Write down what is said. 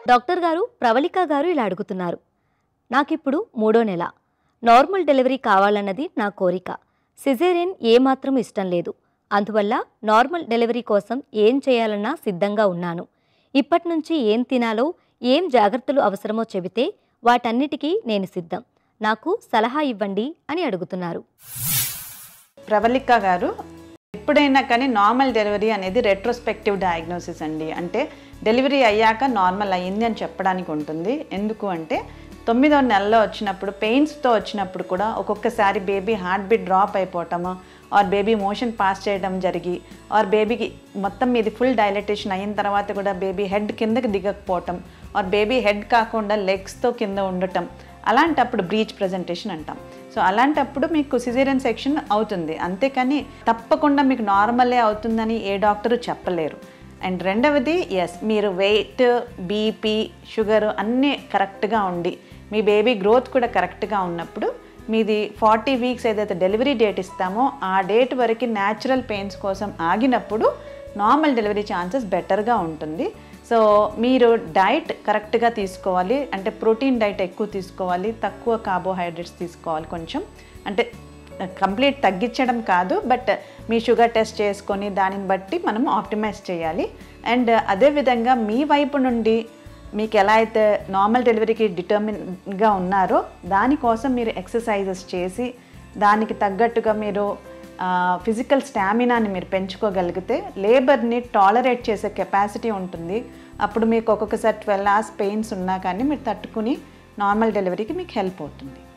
doctor గారు ప్రవళిక గారు ఇలా అడుగుతున్నారు నాకిప్పుడు మూడో నెల నార్మల్ డెలివరీ కావాలన్నది నా కోరిక సిజేరియన్ ఏమాత్రం ఇష్టం లేదు అందువల్ల నార్మల్ డెలివరీ కోసం ఏం చేయాలన్నా సిద్ధంగా ఉన్నాను ఇప్పటి నుంచి ఏం తినాలో ఏం జాగ్రత్తలు అవసరమో చెబితే వాటన్నిటికీ నేను సిద్ధం నాకు సలహా ఇవ్వండి అని అడుగుతున్నారు ప్రవళిక గారు ఎప్పుడైనా కానీ నార్మల్ డెలివరీ అనేది రెట్రోస్పెక్టివ్ డయాగ్నోసిస్ అండి అంటే డెలివరీ అయ్యాక నార్మల్ అయ్యింది అని చెప్పడానికి ఉంటుంది ఎందుకు అంటే తొమ్మిదో నెలలో వచ్చినప్పుడు పెయిన్స్తో వచ్చినప్పుడు కూడా ఒక్కొక్కసారి బేబీ హార్ట్ బీట్ డ్రాప్ అయిపోవటము ఆర్ బేబీ మోషన్ పాస్ చేయడం జరిగి ఆర్ బేబీకి మొత్తం మీది ఫుల్ డైలటేషన్ అయిన తర్వాత కూడా బేబీ హెడ్ కిందకి దిగకపోవటం ఆర్ బేబీ హెడ్ కాకుండా లెగ్స్తో కింద ఉండటం అలాంటప్పుడు బ్రీచ్ ప్రజెంటేషన్ అంటాం సో అలాంటప్పుడు మీకు సిజేరియన్ సెక్షన్ అవుతుంది అంతేకాని తప్పకుండా మీకు నార్మలే అవుతుందని ఏ డాక్టరు చెప్పలేరు అండ్ రెండవది ఎస్ మీరు వెయిట్ బీపీ షుగర్ అన్నీ కరెక్ట్గా ఉండి మీ బేబీ గ్రోత్ కూడా కరెక్ట్గా ఉన్నప్పుడు మీది ఫార్టీ వీక్స్ ఏదైతే డెలివరీ డేట్ ఇస్తామో ఆ డేట్ వరకు న్యాచురల్ పెయిన్స్ కోసం ఆగినప్పుడు నార్మల్ డెలివరీ ఛాన్సెస్ బెటర్గా ఉంటుంది సో మీరు డైట్ కరెక్ట్గా తీసుకోవాలి అంటే ప్రోటీన్ డైట్ ఎక్కువ తీసుకోవాలి తక్కువ కార్బోహైడ్రేట్స్ తీసుకోవాలి కొంచెం అంటే కంప్లీట్ తగ్గించడం కాదు బట్ మీ షుగర్ టెస్ట్ చేసుకొని దానిని బట్టి మనం ఆప్టిమైజ్ చేయాలి అండ్ అదేవిధంగా మీ వైపు నుండి మీకు ఎలా అయితే నార్మల్ డెలివరీకి డిటర్మిన్గా ఉన్నారో దానికోసం మీరు ఎక్సర్సైజెస్ చేసి దానికి తగ్గట్టుగా మీరు ఫిజికల్ స్టామినాని మీరు పెంచుకోగలిగితే లేబర్ని టాలరేట్ చేసే కెపాసిటీ ఉంటుంది అప్పుడు మీకు ఒక్కొక్కసారి ట్వెల్వ్ అవర్స్ పెయిన్స్ ఉన్నా కానీ మీరు తట్టుకుని నార్మల్ డెలివరీకి మీకు హెల్ప్ అవుతుంది